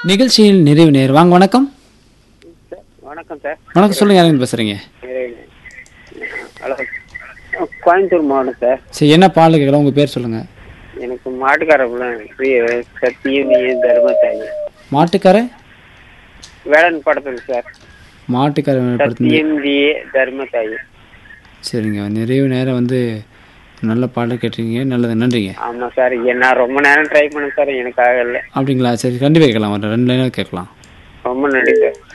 நிகழ்ச்சியில் நிறைவு நேர் வாங்க வணக்கம் சார் வணக்கம் சார் வணக்கம் சொல்லுங்க யாருங்க பேசுறீங்க ஹலோ கோயம்புத்தூர் மாவட்டம் சார் சரி என்ன பாடல் கேட்கலாம் உங்க பேர் சொல்லுங்க எனக்கு மாட்டுக்காரப்புலாம் சத்தியம் தர்மத்தாயி மாட்டுக்கார வேளாண் படத்தில் சார் மாட்டுக்கார படத்துல சத்தியம் தர்மத்தாயி சரிங்க நிறைவு நேரம் வந்து நல்ல பாடல் கேட்டிருக்கீங்க நல்லது நன்றிங்க ஆமாம் சார் நான் ரொம்ப நேரம் ட்ரை பண்ணேன் சார் எனக்கு ஆகல அப்படிங்களா சரி கண்டிப்பாக கேட்கலாம் ஒரு ரெண்டு லைனாக கேட்கலாம் ரொம்ப நன்றி சார்